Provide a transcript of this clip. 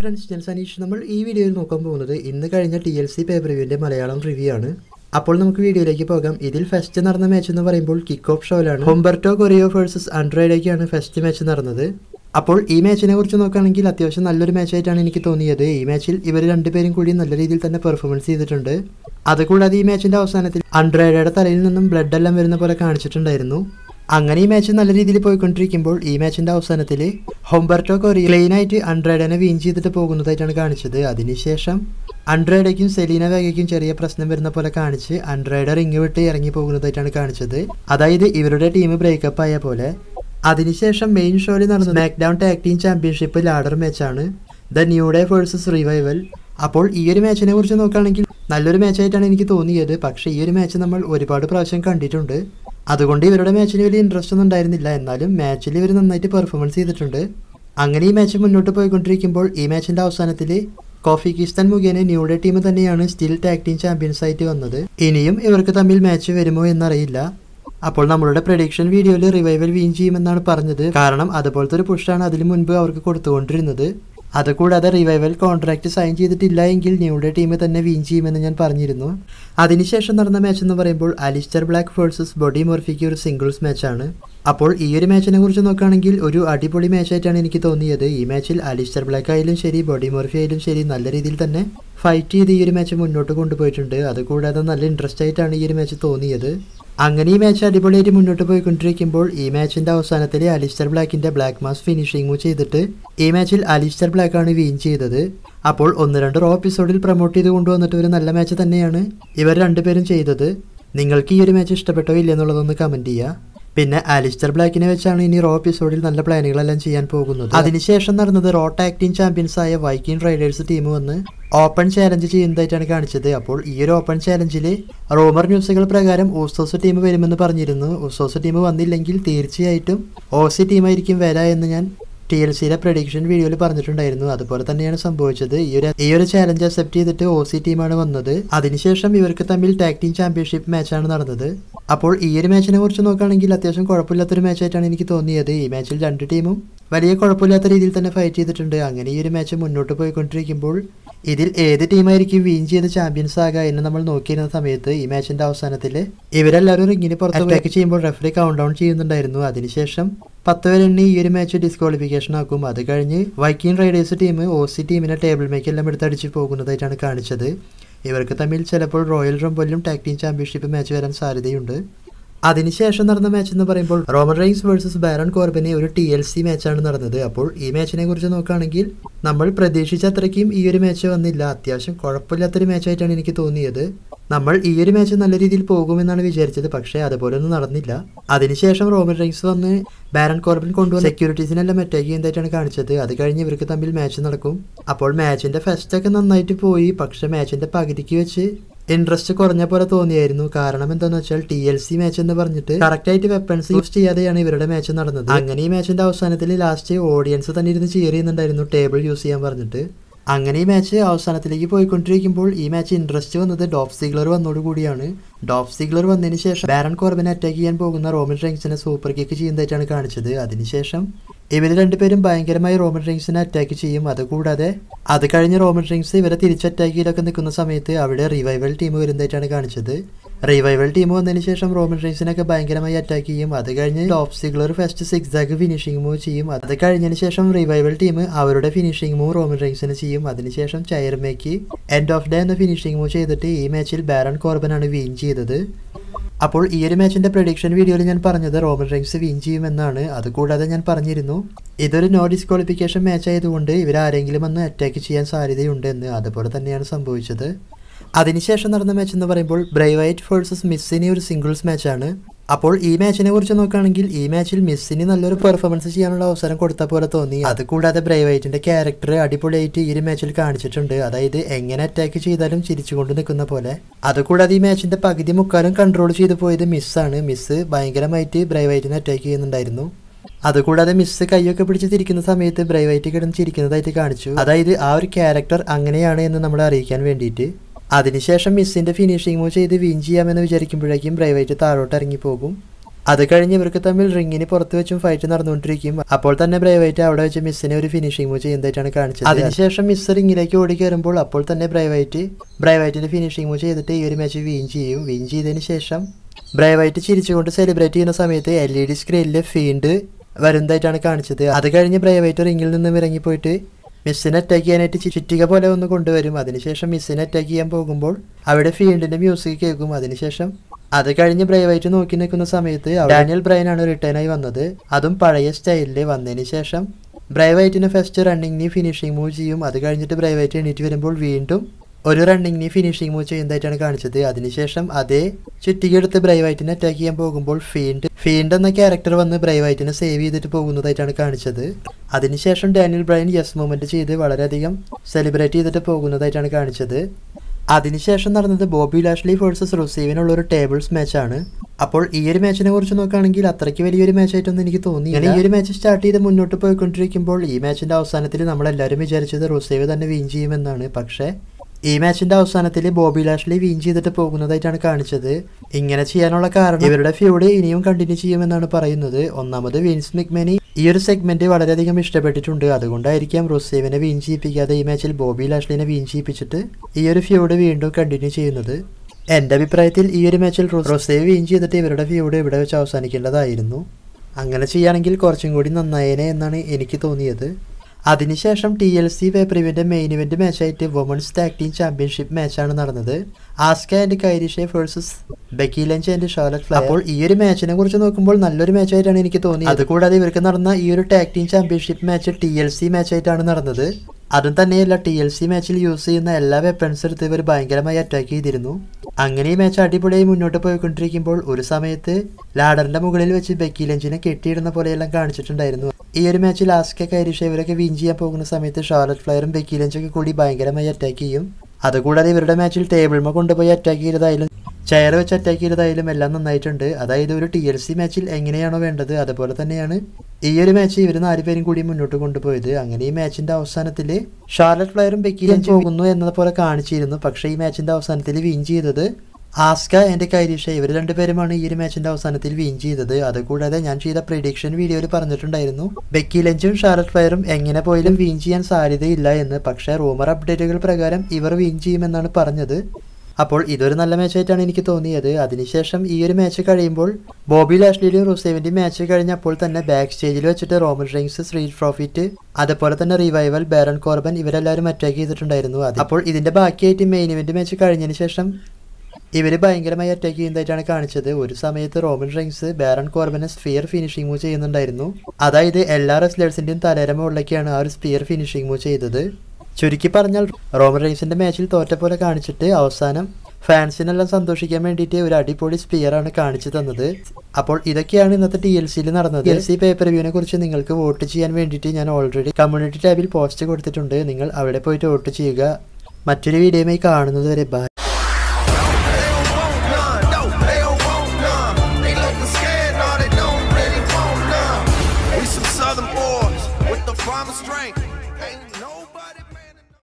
friends ഞാൻ സനീഷ് നമ്മൾ ഈ വീഡിയോയിൽ നോക്കാൻ പോകുന്നത് ഇന്ന് കഴിഞ്ഞ ടി എൽ സി പേപ്പർ റിവ്യൂവിൻ്റെ മലയാളം റിവ്യൂ ആണ് അപ്പോൾ നമുക്ക് വീഡിയോയിലേക്ക് പോകാം ഇതിൽ ഫസ്റ്റ് നടന്ന മാച്ച് എന്ന് പറയുമ്പോൾ കിക്ക് ഓഫ് ഷോയിലാണ് ഹോംബർട്ടോ കൊറിയോ വേഴ്സസ് ആൻഡ്രോയിഡേക്കാണ് ഫസ്റ്റ് മാച്ച് നടന്നത് അപ്പോൾ ഈ മാച്ചിനെ കുറിച്ച് നോക്കുകയാണെങ്കിൽ അത്യാവശ്യം നല്ലൊരു മാച്ചായിട്ടാണ് എനിക്ക് തോന്നിയത് ഈ മാച്ചിൽ ഇവർ രണ്ടുപേരും കൂടി നല്ല രീതിയിൽ തന്നെ പെർഫോമൻസ് ചെയ്തിട്ടുണ്ട് അതുകൂടാതെ ഈ മാച്ചിന്റെ അവസാനത്തിൽ ആൻഡ്രോയിഡയുടെ തലയിൽ നിന്നും ബ്ലഡ് എല്ലാം വരുന്ന പോലെ കാണിച്ചിട്ടുണ്ടായിരുന്നു അങ്ങനെ ഈ മാച്ച് നല്ല രീതിയിൽ പോയിക്കൊണ്ടിരിക്കുമ്പോൾ ഈ മാച്ചിന്റെ അവസാനത്തിൽ ഹോംബർട്ടോ കൊറിയ ക്ലെയിൻ ആയിട്ട് അൺഡ്രൈഡനെ വീൻ ചെയ്തിട്ട് പോകുന്നതായിട്ടാണ് കാണിച്ചത് അതിനുശേഷം അൺഡ്രൈഡയ്ക്കും സെലീന വേഗയ്ക്കും ചെറിയ പ്രശ്നം വരുന്ന പോലെ കാണിച്ച് അൺഡ്രൈഡ റിങ് വിട്ട് ഇറങ്ങി പോകുന്നതായിട്ടാണ് കാണിച്ചത് അതായത് ഇവരുടെ ടീം ബ്രേക്കപ്പ് ആയ പോലെ അതിനുശേഷം മെയിൻ ഷോയിൽ നടന്ന SmackDown tag team championship ladder മാച്ചാണ് the new day versus revival അപ്പോൾ ഈ ഒരു മാച്ചിനെ കുറിച്ച് നോക്കുകയാണെങ്കിൽ നല്ലൊരു മാച്ചായിട്ടാണ് എനിക്ക് തോന്നിയത് പക്ഷേ ഈ ഒരു മാച്ച് നമ്മൾ ഒരുപാട് പ്രാവശ്യം കണ്ടിട്ടുണ്ട് അതുകൊണ്ട് ഇവരുടെ മാച്ചിന് വലിയ ഇൻട്രസ്റ്റ് ഒന്നും ഉണ്ടായിരുന്നില്ല എന്നാലും മാച്ചിൽ ഇവർ നന്നായിട്ട് പെർഫോമൻസ് ചെയ്തിട്ടുണ്ട് അങ്ങനെ ഈ മാച്ച് മുന്നോട്ട് പോയിക്കൊണ്ടിരിക്കുമ്പോൾ ഈ മാച്ചിന്റെ അവസാനത്തിൽ കോഫി കിസ്താൻ മുഖേന ന്യൂഡേ ടീം തന്നെയാണ് സ്റ്റിൽ ടാഗ് ടീം ചാമ്പ്യൻസ് ആയിട്ട് വന്നത് ഇനിയും ഇവർക്ക് തമ്മിൽ മാച്ച് വരുമോ എന്നറിയില്ല അപ്പോൾ നമ്മളുടെ പ്രഡിക്ഷൻ വീഡിയോയിൽ റിവൈവൽ വീൻ ചെയ്യുമെന്നാണ് പറഞ്ഞത് കാരണം അതുപോലത്തെ ഒരു പുഷാണ് അതിന് മുൻപ് അവർക്ക് കൊടുത്തുകൊണ്ടിരുന്നത് അതുകൂടാതെ റിവൈവൽ കോൺട്രാക്ട് സൈൻ ചെയ്തിട്ടില്ല എങ്കിൽ ന്യൂഡേ ടീം തന്നെ വീൻ ചെയ്യുമെന്ന് ഞാൻ പറഞ്ഞിരുന്നു അതിനുശേഷം നടന്ന മാച്ച് എന്ന് പറയുമ്പോൾ അലിസ്റ്റർ ബ്ലാക്ക് വേഴ്സസ് ബോഡി മോർഫിക്ക് ഒരു സിംഗിൾസ് മാച്ചാണ് അപ്പോൾ ഈ ഒരു മാച്ചിനെ കുറിച്ച് നോക്കുകയാണെങ്കിൽ ഒരു അടിപൊളി മാച്ചായിട്ടാണ് എനിക്ക് തോന്നിയത് ഈ മാച്ചിൽ അലിസ്റ്റർ ബ്ലാക്ക് ആയാലും ശരി ബോഡി മോർഫി ആയാലും ശരി നല്ല രീതിയിൽ തന്നെ ഫൈറ്റ് ചെയ്ത് ഈ ഒരു മാച്ച് മുന്നോട്ട് കൊണ്ടുപോയിട്ടുണ്ട് അതുകൂടാതെ നല്ല ഇൻട്രസ്റ്റ് ആയിട്ടാണ് ഈ ഒരു മാച്ച് തോന്നിയത് അങ്ങനെ ഈ മാച്ച് അടിപൊളിയായിട്ട് മുന്നോട്ട് പോയിക്കൊണ്ടിരിക്കുമ്പോൾ ഈ മാച്ചിന്റെ അവസാനത്തിൽ അലിസ്റ്റർ ബ്ലാക്കിന്റെ ബ്ലാക്ക് മാസ് ഫിനിഷിംഗ് ചെയ്തിട്ട് ഈ മാച്ചിൽ അലിസ്റ്റർ ബ്ലാക്ക് ആണ് വിൻ ചെയ്തത് അപ്പോൾ ഒന്ന് രണ്ട് റോ എപ്പിസോഡിൽ പ്രൊമോട്ട് ചെയ്ത് കൊണ്ടുവന്നിട്ട് ഒരു നല്ല മാച്ച് തന്നെയാണ് ഇവർ രണ്ടുപേരും ചെയ്തത് നിങ്ങൾക്ക് ഈ ഒരു മാച്ച് ഇഷ്ടപ്പെട്ടോ ഇല്ലെന്നുള്ളതൊന്ന് കമന്റ് ചെയ്യുക പിന്നെ അലിസ്റ്റർ ബ്ലാക്കിനെ വെച്ചാണ് ഇനി റോ എപ്പിസോഡിൽ നല്ല പ്ലാനുകളെല്ലാം ചെയ്യാൻ പോകുന്നത് അതിനുശേഷം നടന്നത് റോ ടാഗ് ടീം ചാമ്പ്യൻസ് ആയ വൈക്കിംഗ് റൈഡേഴ്സ് ടീം വന്ന് ഓപ്പൺ ചാലഞ്ച് ചെയ്യുന്നതായിട്ടാണ് കാണിച്ചത് അപ്പോൾ ഈ ഒരു ഓപ്പൺ ചാലഞ്ചിൽ റോമർ ന്യൂസുകൾ പ്രകാരം ഓസോസ് ടീം വരുമെന്ന് പറഞ്ഞിരുന്നു ഓസോസ് ടീം വന്നില്ലെങ്കിൽ തീർച്ചയായിട്ടും ഓസി ടീമായിരിക്കും വരാ എന്ന് ഞാൻ ടി എൽ സിയിലെ പ്രഡിക്ഷൻ വീഡിയോയിൽ പറഞ്ഞിട്ടുണ്ടായിരുന്നു അതുപോലെ തന്നെയാണ് സംഭവിച്ചത് ഈ ഒരു ഈ ഒരു ചാലഞ്ച് അക്സെപ്റ്റ് ചെയ്തിട്ട് ഒ സി ടീമാണ് വന്നത് അതിനുശേഷം ഇവർക്ക് തമ്മിൽ ടാഗ് ടീം ചാമ്പ്യൻഷിപ്പ് മാച്ചാണ് നടന്നത് അപ്പോൾ ഈ ഒരു മാച്ചിനെ കുറിച്ച് നോക്കുകയാണെങ്കിൽ അത്യാവശ്യം കുഴപ്പമില്ലാത്തൊരു മാച്ചായിട്ടാണ് എനിക്ക് തോന്നിയത് ഈ മാച്ചിൽ രണ്ട് ടീമും വലിയ കുഴപ്പമില്ലാത്ത രീതിയിൽ തന്നെ ഫൈറ്റ് ചെയ്തിട്ടുണ്ട് അങ്ങനെ ഈ ഒരു മാച്ച് മുന്നോട്ട് പോയിക്കൊണ്ടിരിക്കുമ്പോൾ ഇതിൽ ഏത് ടീമായിരിക്കും വിൻ ചെയ്ത് ചാമ്പ്യൻസ് ആകുക എന്ന് നമ്മൾ നോക്കിയിരുന്ന സമയത്ത് ഈ മാച്ചിന്റെ അവസാനത്തിൽ ഇവരെല്ലാവരും റിങ്ങിന് പുറത്ത് അറ്റാക്ക് ചെയ്യുമ്പോൾ റെഫറി കൗണ്ട് ഡൗൺ ചെയ്യുന്നുണ്ടായിരുന്നു അതിനുശേഷം പത്ത് പേര് എണ്ണി ഈ ഒരു മാച്ച് ഡിസ്ക്വാളിഫിക്കേഷൻ ആക്കും അത് കഴിഞ്ഞ് Viking Raiders team O C ടീമിനെ ടേബിൾ മേക്ക് എല്ലാം എടുത്ത് അടിച്ച് പോകുന്നതായിട്ടാണ് കാണിച്ചത് ഇവർക്ക് തമ്മിൽ ചിലപ്പോൾ റോയൽ റംബോലും ടാഗ് ടീം ചാമ്പ്യൻഷിപ്പ് മാച്ച് വരാൻ സാധ്യതയുണ്ട് അതിനുശേഷം നടന്ന മാച്ച് എന്ന് പറയുമ്പോൾ റോമൻ റൈൻസ് വേഴ്സസ് ബാരൺ കോർബനെ ഒരു ടി എൽ സി മാച്ചാണ് നടന്നത് അപ്പോൾ ഈ മാച്ചിനെ കുറിച്ച് നോക്കുകയാണെങ്കിൽ നമ്മൾ പ്രതീക്ഷിച്ച അത്രയ്ക്കും ഈ ഒരു മാച്ച് വന്നില്ല അത്യാവശ്യം കുഴപ്പമില്ലാത്തൊരു മാച്ചായിട്ടാണ് എനിക്ക് തോന്നിയത് നമ്മൾ ഈ ഒരു മാച്ച് നല്ല രീതിയിൽ പോകുമെന്നാണ് വിചാരിച്ചത് പക്ഷേ അതുപോലെ ഒന്നും നടന്നില്ല അതിനുശേഷം റോമൻ റൈൻസ് വന്ന് ബാരൺ കോർബൻ കൊണ്ടുവന്ന് സെക്യൂരിറ്റീസിനെല്ലാം അറ്റാക്ക് ചെയ്യുന്നതായിട്ടാണ് കാണിച്ചത് അത് കഴിഞ്ഞ് ഇവർക്ക് തമ്മിൽ മാച്ച് നടക്കും അപ്പോൾ മാച്ചിന്റെ ഫസ്റ്റ് ഒക്കെ നന്നായിട്ട് പോയി പക്ഷെ മാച്ചിന്റെ പകുതിക്ക് വെച്ച് ഇൻട്രസ്റ്റ് കുറഞ്ഞ പോലെ തോന്നിയായിരുന്നു കാരണം എന്താന്ന് വെച്ചാൽ ടി എൽ സി മാച്ച് എന്ന് പറഞ്ഞിട്ട് കറക്റ്റ് ആയിട്ട് വെപ്പൺസ് യൂസ് ചെയ്യാതെയാണ് ഇവരുടെ മാച്ച് നടന്നത് അങ്ങനെ ഈ മാച്ചിന്റെ അവസാനത്തിൽ ലാസ്റ്റ് ഓഡിയൻസ് തന്നെ ഇരുന്ന് ചിയർ ചെയ്യുന്നുണ്ടായിരുന്നു ടേബിൾ യൂസ് ചെയ്യാൻ പറഞ്ഞിട്ട് അങ്ങനെ ഈ മാച്ച് അവസാനത്തിലേക്ക് പോയിക്കൊണ്ടിരിക്കുമ്പോൾ ഈ മാച്ച് ഇൻട്രസ്റ്റ് വന്നത് ഡോഫ് സിഗ്ലർ വന്നോടുകൂടിയാണ് ഡോഫ് സിഗ്ലർ വന്നതിന് ശേഷം ബാരൺ കോർബനെ അറ്റാക്ക് ചെയ്യാൻ പോകുന്ന റോമൻ റെങ്സിനെ സൂപ്പർ കിക്ക് ചെയ്യുന്നതായിട്ടാണ് കാണിച്ചത് അതിനുശേഷം ഇവർ രണ്ടുപേരും ഭയങ്കരമായി റോമൻ റിങ്സിനെ അറ്റാക്ക് ചെയ്യും അതുകൂടാതെ അത് കഴിഞ്ഞ് റോമൻ റിങ്സ് ഇവരെ തിരിച്ച് അറ്റാക്ക് ചെയ്തൊക്കെ നിൽക്കുന്ന സമയത്ത് അവിടെ റിവൈവൽ ടീം വരുന്നതായിട്ടാണ് കാണിച്ചത് റിവൈവൽ ടീം വന്നതിന് ശേഷം റോമൻ റിങ്സിനൊക്കെ ഭയങ്കരമായി അറ്റാക്ക് ചെയ്യും അത് കഴിഞ്ഞ് ടോപ്പ് സിഗ്ലർ ഫസ്റ്റ് സിക്സ് ആക്ക് ഫിനിഷിംഗ് മൂവ് ചെയ്യും അത് കഴിഞ്ഞതിന് ശേഷം റിവൈവൽ ടീം അവരുടെ ഫിനിഷിംഗ് മൂവ് റോമൻ റിങ്സിന് ചെയ്യും അതിനുശേഷം ചയർമേക്ക് എൻഡ് ഓഫ് ഡേ എന്ന ഫിനിഷിംഗ് മൂവ് ചെയ്തിട്ട് ഈ മാച്ചിൽ ബാരൺ കോർബനാണ് വിൻ ചെയ്തത് അപ്പോൾ ഈ ഒരു മാച്ചിന്റെ പ്രഡിക്ഷൻ വീഡിയോയിൽ ഞാൻ പറഞ്ഞത് റോമൻ റെയിൻസ് വിൻ ചെയ്യുമെന്നാണ് അതുകൂടാതെ ഞാൻ പറഞ്ഞിരുന്നു ഇതൊരു നോ ഡിസ്ക്വാളിഫിക്കേഷൻ മാച്ച് ആയതുകൊണ്ട് ഇവർ ആരെങ്കിലും വന്ന് അറ്റാക്ക് ചെയ്യാൻ സാധ്യതയുണ്ട് എന്ന് അതുപോലെ തന്നെയാണ് സംഭവിച്ചത് അതിനുശേഷം നടന്ന മാച്ച് എന്ന് പറയുമ്പോൾ ബ്രൈവൈറ്റ് വേഴ്സസ് മിസ്സിനി ഒരു സിംഗിൾസ് മാച്ചാണ് അപ്പോൾ ഈ മാച്ചിനെ കുറിച്ച് നോക്കുകയാണെങ്കിൽ ഈ മാച്ചിൽ മിസ്സിന് നല്ലൊരു പെർഫോമൻസ് ചെയ്യാനുള്ള അവസരം കൊടുത്ത പോലെ തോന്നി അതുകൂടാതെ ബ്രൈവൈറ്റിന്റെ ക്യാരക്ടർ അടിപൊളിയായിട്ട് ഈ ഒരു മാച്ചിൽ കാണിച്ചിട്ടുണ്ട് അതായത് എങ്ങനെ അറ്റാക്ക് ചെയ്താലും ചിരിച്ചുകൊണ്ട് നിൽക്കുന്ന പോലെ അതുകൂടാതെ ഈ മാച്ചിന്റെ പകുതി മുക്കാലും കൺട്രോൾ ചെയ്തു പോയത് മിസ്സാണ് മിസ് ഭയങ്കരമായിട്ട് ബ്രൈവൈറ്റിനെ അറ്റാക്ക് ചെയ്യുന്നുണ്ടായിരുന്നു അതുകൂടാതെ മിസ് കൈയൊക്കെ പിടിച്ച് തിരിക്കുന്ന സമയത്ത് ബ്രൈവൈറ്റ് കിടന്ന് ചിരിക്കുന്നതായിട്ട് കാണിച്ചു അതായത് ആ ഒരു ക്യാരക്ടർ അങ്ങനെയാണ് എന്ന് നമ്മളെ അറിയിക്കാൻ വേണ്ടിയിട്ട് അതിനുശേഷം മിസ്സിന്റെ ഫിനിഷിംഗ് മൂവ് ചെയ്ത് വിൻ ചെയ്യാമെന്ന് വിചാരിക്കുമ്പോഴേക്കും ബ്രൈവൈറ്റ് താഴോട്ട് ഇറങ്ങി പോകും അത് കഴിഞ്ഞ് ഇവർക്ക് തമ്മിൽ റിങ്ങിന് പുറത്ത് വെച്ചും ഫൈറ്റ് നടന്നുകൊണ്ടിരിക്കും അപ്പോൾ തന്നെ ബ്രൈവൈറ്റ് അവിടെ വെച്ച് മിസ്സിനെ ഒരു ഫിനിഷിംഗ് മൂവ് ചെയ്യുന്നതായിട്ടാണ് കാണിച്ചത് അതിനുശേഷം മിസ് റിങ്ങിലേക്ക് ഓടി കയറുമ്പോൾ അപ്പോൾ തന്നെ ബ്രൈവൈറ്റ് ബ്രൈവൈറ്റിന്റെ ഫിനിഷിംഗ് മൂവ് ചെയ്തിട്ട് ഈ ഒരു മാച്ച് വിൻ ചെയ്യും വിൻ ചെയ്തതിന് ശേഷം ബ്രൈവൈറ്റ് ചിരിച്ചുകൊണ്ട് സെലിബ്രേറ്റ് ചെയ്യുന്ന സമയത്ത് എൽ ഇ ഡി സ്ക്രീനിൽ ഫീൽഡ് വരുന്നതായിട്ടാണ് കാണിച്ചത് അത് കഴിഞ്ഞ് ബ്രൈവൈറ്റ് റിങ്ങിൽ നിന്നും ഇറങ്ങിപ്പോയിട്ട് മിസ്സിനെ അറ്റാക്ക് ചെയ്യാനായിട്ട് ചി- ചുറ്റിക പോലെ ഒന്ന് കൊണ്ടുവരും അതിനുശേഷം മിസ്സിനെ അറ്റാക്ക് ചെയ്യാൻ പോകുമ്പോൾ അവിടെ ഫീൽഡിന്റെ മ്യൂസിക് കേൾക്കും അതിനുശേഷം അത് കഴിഞ്ഞ് ബ്രൈവായിട്ട് നോക്കി നിൽക്കുന്ന സമയത്ത് ഡാനിയൽ ബ്രൈൻ ആണ് റിട്ടേൺ ആയി വന്നത് അതും പഴയ സ്റ്റൈലിൽ വന്നതിന് ശേഷം ബ്രൈവൈറ്റിന് ഫസ്റ്റ് റണ്ണിങ്ങിന് ഫിനിഷിംഗ് മൂവ് ചെയ്യും അത് കഴിഞ്ഞിട്ട് ബ്രൈവൈറ്റ് എണീറ്റ് വരുമ്പോൾ വീണ്ടും ഒരു റണ്ണിങ്ങിന് ഫിനിഷിംഗ് മൂവ് ചെയ്യുന്നതായിട്ടാണ് കാണിച്ചത് അതിനുശേഷം അതേ ചുറ്റികെടുത്ത് ബ്രൈവൈറ്റിനെ അറ്റാക്ക് ചെയ്യാൻ പോകുമ്പോൾ ഫീൻഡ് ഫീൻഡ് എന്ന ക്യാരക്ടർ വന്ന് ബ്രൈവൈറ്റിനെ സേവ് ചെയ്തിട്ട് പോകുന്നതായിട്ടാണ് കാണിച്ചത് അതിനുശേഷം ഡാനിയൽ ബ്രൈൻ യെസ് മൂവ്മെന്റ് ചെയ്ത് വളരെയധികം സെലിബ്രേറ്റ് ചെയ്തിട്ട് പോകുന്നതായിട്ടാണ് കാണിച്ചത് അതിനുശേഷം നടന്നത് ബോബി ലാഷ്ലി വേഴ്സസ് റുസീവിനുള്ള ഒരു ടേബിൾസ് മാച്ചാണ് അപ്പോൾ ഈ ഒരു മാച്ചിനെ കുറിച്ച് നോക്കുകയാണെങ്കിൽ അത്രയ്ക്ക് വലിയൊരു മാച്ചായിട്ടൊന്നും എനിക്ക് തോന്നി ഇങ്ങനെ ഈ ഒരു മാച്ച് സ്റ്റാർട്ട് ചെയ്ത് മുന്നോട്ട് പോയിക്കൊണ്ടിരിക്കുമ്പോൾ ഈ മാച്ചിന്റെ അവസാനത്തിൽ നമ്മളെല്ലാവരും വിചാരിച്ചത് റുസീവ് തന്നെ വിൻ ചെയ്യുമെന്നാണ് പക്ഷേ ഈ മാച്ചിന്റെ അവസാനത്തിൽ ബോബി ലാഷ്ലി വിൻ ചെയ്തിട്ട് പോകുന്നതായിട്ടാണ് കാണിച്ചത് ഇങ്ങനെ ചെയ്യാനുള്ള കാരണം ഇവരുടെ ഫ്യൂഡ് ഇനിയും കണ്ടിന്യൂ ചെയ്യുമെന്നാണ് പറയുന്നത് ഒന്നാമത് വിൻസ് മിക്മേനി ഈ ഒരു സെഗ്മെന്റ് വളരെയധികം ഇഷ്ടപ്പെട്ടിട്ടുണ്ട് അതുകൊണ്ടായിരിക്കാം റുസേവിനെ വിൻ ചെയ്യിപ്പിക്കാതെ ഈ മാച്ചിൽ ബോബി ലാഷ്ലിനെ വിൻ ചെയ്യിപ്പിച്ചിട്ട് ഈ ഒരു ഫ്യൂഡ് വീണ്ടും കണ്ടിന്യൂ ചെയ്യുന്നത് എൻ്റെ അഭിപ്രായത്തിൽ ഈ ഒരു മാച്ചിൽ റൊസേവ് വിൻ ചെയ്തിട്ട് ഇവരുടെ ഫ്യൂഡ് ഇവിടെ വെച്ച് അവസാനിക്കേണ്ടതായിരുന്നു അങ്ങനെ ചെയ്യുകയാണെങ്കിൽ കുറച്ചും കൂടി നന്നായേനെ എന്നാണ് എനിക്ക് തോന്നിയത് അതിനുശേഷം ടി എൽ സി പേപ്പറിവിന്റെ മെയിൻ ഇവന്റ് മാച്ചായിട്ട് വുമൺസ് ടാഗ് ടീം ചാമ്പ്യൻഷിപ്പ് മാച്ചാണ് നടന്നത് Asuka and Kairi Sane versus Becky Lynch and Charlotte Flair അപ്പോൾ ഈ ഒരു മാച്ചിനെ കുറിച്ച് നോക്കുമ്പോൾ നല്ലൊരു മാച്ചായിട്ടാണ് എനിക്ക് തോന്നിയത് അതുകൂടാതെ ഇവർക്ക് നടന്ന ഈ ഒരു tag team championship match T L C മാച്ചായിട്ടാണ് നടന്നത് അതും തന്നെയല്ല ടി എൽ സി മാച്ചിൽ യൂസ് ചെയ്യുന്ന എല്ലാ വെപ്പൺസ് എടുത്ത് ഇവർ ഭയങ്കരമായി അറ്റാക്ക് ചെയ്തിരുന്നു അങ്ങനെ ഈ മാച്ച് അടിപൊളിയായി മുന്നോട്ട് പോയിക്കൊണ്ടിരിക്കുമ്പോൾ ഒരു സമയത്ത് ലാഡറിന്റെ മുകളിൽ വെച്ച് ബെക്കി ലഞ്ചിനെ കെട്ടിയിടുന്ന പോലെയെല്ലാം കാണിച്ചിട്ടുണ്ടായിരുന്നു ഈ ഒരു മാച്ചിൽ ആസ്ക കൈരിഷ ഇവരൊക്കെ വിൻ ചെയ്യാൻ പോകുന്ന സമയത്ത് ഷാർലറ്റ് ഫ്ലയറും ബെക്കി ലഞ്ചൊക്കെ കൂടി ഭയങ്കരമായി അറ്റാക്ക് ചെയ്യും അതുകൂടാതെ ഇവരുടെ മാച്ചിൽ ടേബിൾമ കൊണ്ടുപോയി അറ്റാക്ക് ചെയ്തതായാലും ചെയർ വെച്ച് അറ്റാക്ക് ചെയ്തതായാലും എല്ലാം നന്നായിട്ടുണ്ട് അതായത് ഒരു ടി എൽ സി മാച്ചിൽ എങ്ങനെയാണോ വേണ്ടത് അതുപോലെ തന്നെയാണ് ഈ ഒരു മാച്ച് ഇവർ നാലുപേരും കൂടി മുന്നോട്ട് കൊണ്ടുപോയത് അങ്ങനെ ഈ മാച്ചിന്റെ അവസാനത്തിൽ ഷാർലറ്റ് ഫ്ലയറും ബെക്കി ലഞ്ച് പോകുന്നു എന്നത് പോലെ കാണിച്ചിരുന്നു പക്ഷേ ഈ മാച്ചിന്റെ അവസാനത്തിൽ വിൻ ചെയ്തത് ആസ്ക എൻ്റെ കൈരീഷ ഇവർ രണ്ടുപേരുമാണ് ഈ ഒരു മാച്ചിന്റെ അവസാനത്തിൽ വിൻ ചെയ്തത് അതുകൂടാതെ ഞാൻ ചെയ്ത പ്രിഡിക്ഷൻ വീഡിയോയിൽ പറഞ്ഞിട്ടുണ്ടായിരുന്നു ബെക്കി ലഞ്ചും ഷാർലറ്റ് ഫ്ലയറും എങ്ങനെ പോയാലും വിൻ ചെയ്യാൻ സാധ്യതയില്ല എന്ന് പക്ഷേ റൂമർ അപ്ഡേറ്റുകൾ പ്രകാരം ഇവർ വിൻ ചെയ്യുമെന്നാണ് പറഞ്ഞത് അപ്പോൾ ഇതൊരു നല്ല മാച്ചായിട്ടാണ് എനിക്ക് തോന്നിയത് അതിനുശേഷം ഈ ഒരു മാച്ച് കഴിയുമ്പോൾ ബോബി ലാഷ്ലിയുടെയും റുസേവിന്റെയും മാച്ച് കഴിഞ്ഞപ്പോൾ തന്നെ ബാക്ക് സ്റ്റേജിൽ വെച്ചിട്ട് റോമൻ റെയിൻസ് സ്ട്രീറ്റ് പ്രോഫിറ്റ് അതുപോലെ തന്നെ റിവൈവൽ ബാരൺ കോർബൻ ഇവരെല്ലാവരും അറ്റാക്ക് ചെയ്തിട്ടുണ്ടായിരുന്നു അത് അപ്പോൾ ഇതിന്റെ ബാക്കിയായിട്ട് മെയിൻ ഇവന്റ് മാച്ച് കഴിഞ്ഞതിന് ശേഷം ഇവര് ഭയങ്കരമായി അറ്റാക്ക് ചെയ്യുന്നതായിട്ടാണ് കാണിച്ചത് ഒരു സമയത്ത് റോമൻ റെയിൻസ് ബാരൺ കോർബനെ സ്ഫിയർ ഫിനിഷിംഗ് മൂവ് ചെയ്യുന്നുണ്ടായിരുന്നു അതായത് എല്ലാ റെസ്ലേഴ്സിന്റെയും തലേര മുകളിലേക്കാണ് ആ ഒരു സ്ഫിയർ ഫിനിഷിംഗ് മൂവ് ചെയ്തത് ചുരുക്കി പറഞ്ഞാൽ റോമൻ റെയിൻസിന്റെ മാച്ചിൽ തോറ്റ പോലെ കാണിച്ചിട്ട് അവസാനം ഫാൻസിനെല്ലാം സന്തോഷിക്കാൻ വേണ്ടിയിട്ട് ഒരു അടിപൊളി സ്പിയറാണ് കാണിച്ചു തന്നത് അപ്പോൾ ഇതൊക്കെയാണ് ഇന്നത്തെ ടി എൽ സിയിൽ നടന്നത് എൽ സി പേപ്പർ വ്യൂവിനെ കുറിച്ച് നിങ്ങൾക്ക് വോട്ട് ചെയ്യാൻ വേണ്ടിയിട്ട് ഞാൻ ഓൾറെഡി കമ്മ്യൂണിറ്റി ടാബിൽ പോസ്റ്റ് കൊടുത്തിട്ടുണ്ട് നിങ്ങൾ അവിടെ പോയിട്ട് വോട്ട് ചെയ്യുക മറ്റൊരു വീഡിയോയുമായി കാണുന്നത് വരെ ബൈ